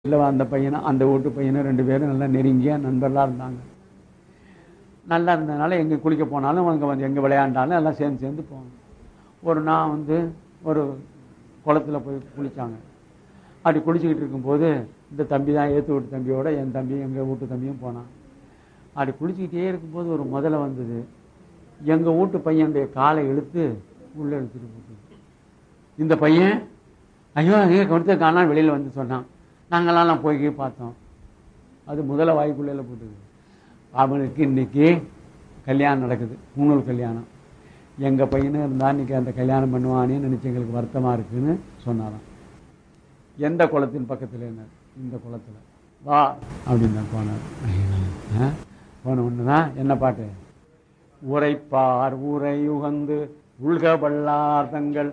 இல்லை அந்த பையனும் அந்த வீட்டு பையனும் ரெண்டு பேரும் நல்லா நெருங்கிய நண்பர்களாக இருந்தாங்க நல்லா இருந்ததுனால எங்கே குளிக்க போனாலும் அங்கே வந்து எங்கே விளையாண்டாலும் எல்லாம் சேர்ந்து சேர்ந்து போவாங்க ஒரு நான் வந்து ஒரு குளத்துல போய் குளித்தாங்க அப்படி குளிச்சுக்கிட்டு இருக்கும்போது இந்த தம்பி தான் ஏற்று வீட்டு தம்பியோட என் தம்பி எங்கள் வீட்டு தம்பியும் போனான் அப்படி குளிச்சுக்கிட்டே இருக்கும்போது ஒரு முதல்ல வந்தது எங்கள் வீட்டு பையனுடைய காலை இழுத்து உள்ளே இழுத்துட்டு போட்டு இந்த பையன் ஐயோ எங்கே கொடுத்த காணா வெளியில் வந்து சொன்னான் நாங்களாம் போய் போய் பார்த்தோம் அது முதல்ல வாய்க்குள்ளே போட்டுது அவனுக்கு இன்னைக்கு கல்யாணம் நடக்குது மூணூர் கல்யாணம் எங்கள் பையனும் இருந்தால் இன்னைக்கு அந்த கல்யாணம் பண்ணுவானேன்னு நினச்சி எங்களுக்கு வருத்தமாக இருக்குன்னு சொன்னாராம் எந்த குளத்தின் பக்கத்தில் என்ன இந்த குளத்தில் வா அப்படின்னு தான் போனார் ஆ? போன ஒன்று தான் என்ன பாட்டு உரைப்பார் உரை உகந்து உள்க வல்லார் தங்கள்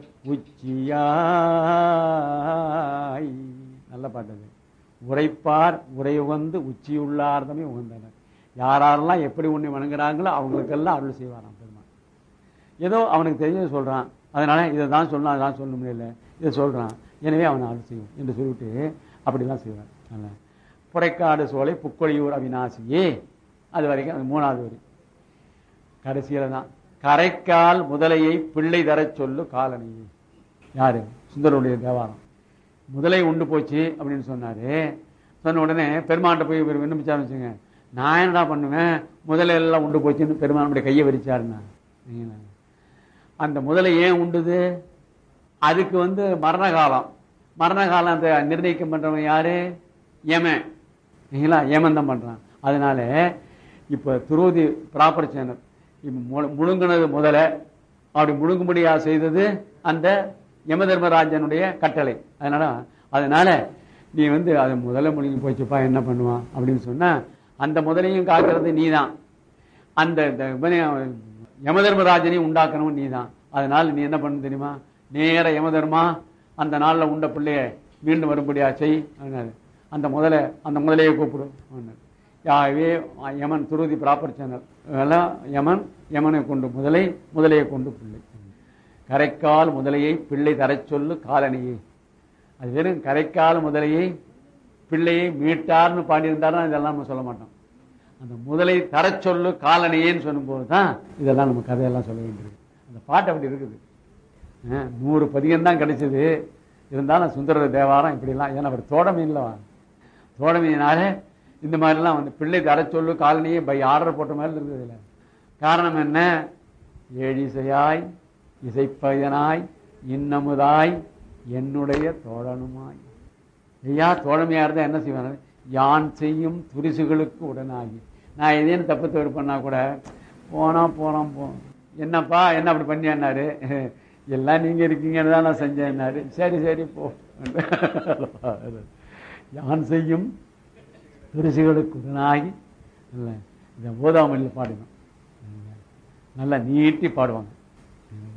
உச்சியாய் நல்ல பாட்டு அது உரைப்பார் உரை உகந்து உச்சியுள்ளார்தமே உகந்தனர் யாரெல்லாம் எப்படி உன்னை வணங்குறாங்களோ அவங்களுக்கெல்லாம் அருள் செய்வாராம் பெருமான் ஏதோ அவனுக்கு தெரிஞ்சதை சொல்றான் அதனால இதை தான் சொல்லணும் அதான் சொல்ல முடியல இதை சொல்றான் எனவே அவனை அருள் செய்யும் என்று சொல்லிவிட்டு அப்படிலாம் செய்வான் நல்ல புரைக்காடு சோலை புக்கொழியூர் அவிநாசியே அது வரைக்கும் அது மூணாவது வரி கடைசியில தான் கரைக்கால் முதலையை பிள்ளை தரச் சொல்லு காலனியே யாரு சுந்தரனுடைய தேவாரம் முதலை உண்டு போச்சு அப்படின்னு சொன்னாரு சொன்ன உடனே பெருமாண்ட போய் இவர் விண்ணப்பிச்சாரு வச்சுங்க நான் என்னடா பண்ணுவேன் முதலை எல்லாம் உண்டு போச்சுன்னு பெருமானுடைய கையை விரிச்சாருன்னா சரிங்களா? அந்த முதலை ஏன் உண்டுது அதுக்கு வந்து மரண காலம் மரண காலம் அந்த நிர்ணயிக்கம் பண்றவன் யாரு யமன் சரிங்களா யமன் தான் பண்றான் அதனால இப்ப துரோதி ப்ராப்பர் சேனல் இப்ப முழு- முழுங்குனது முதல்ல அப்படி முழுங்கும்படியா செய்தது அந்த யம தர்மராஜனுடைய கட்டளை அதனால அதனால நீ வந்து அது முதல்ல முழுங்கி போச்சுப்பா என்ன பண்ணுவான் அப்படின்னு சொன்னா அந்த முதலையும் காக்கிறது நீதான் அந்த இந்த இவனை, யமதர்மராஜனையும் உண்டாக்கணும் நீதான் அதனால நீ என்ன பண்ண தெரியுமா நேர யமதர்மா அந்த நாள்ல உண்ட பிள்ளைய மீண்டும் வரும்படியா செய் அப்படின்னாரு. அந்த முதல அந்த முதலையை கூப்பிடு அப்படின்னாரு. யாவே யமன் துருதி ப்ராப்பர் சேனல் அதெல்லாம் யமன் யமனை கொண்டு முதலை முதலையை கொண்டு பிள்ளை கரைக்கால் முதலையை பிள்ளை தரச் சொல்லு காலனியை அது வெறும் கரைக்கால் முதலையை பிள்ளையை மீட்டார்னு பாடியிருந்தாருன்னா இதெல்லாம் நம்ம சொல்ல மாட்டோம் அந்த முதலை தரச் சொல்லு காலனியேன்னு சொல்லும்போது தான் இதெல்லாம் நம்ம கதையெல்லாம் சொல்ல வேண்டியது அந்த பாட்டு அப்படி இருக்குது அஹ், நூறு பதிகம் தான் கிடைச்சது இருந்தாலும் சுந்தர தேவாரம் இப்படிலாம் ஏன்னா அவர் தோடமீன்லவா தோடமீனால இந்த மாதிரிலாம் வந்து பிள்ளை தரச் சொல்லு காலனியே பை ஆர்டர் போட்ட மாதிரி இருக்குது இதுல காரணம் என்ன ஏழிசையாய் இசைப்பயனாய் இன்னமுதாய் என்னுடைய தோழனுமாய் ஐயா தோழமையா இருந்தா என்ன செய்வாங்க யான் செய்யும் துரிசுகளுக்கு உடனாகி நான் ஏதேனும் தப்பு தவறு பண்ணா கூட போனா போறோம் போ என்னப்பா என்ன அப்படி பண்ணியாரு எல்லாம் நீங்க இருக்கீங்கன்னு தான் நான் செஞ்சேன்னாரு சரி சரி போ யான் செய்யும் துரிசுகளுக்கு உடனாகி இல்லை இதை ஓதாமல்ல பாடணும் நல்லா நீட்டி பாடுவாங்க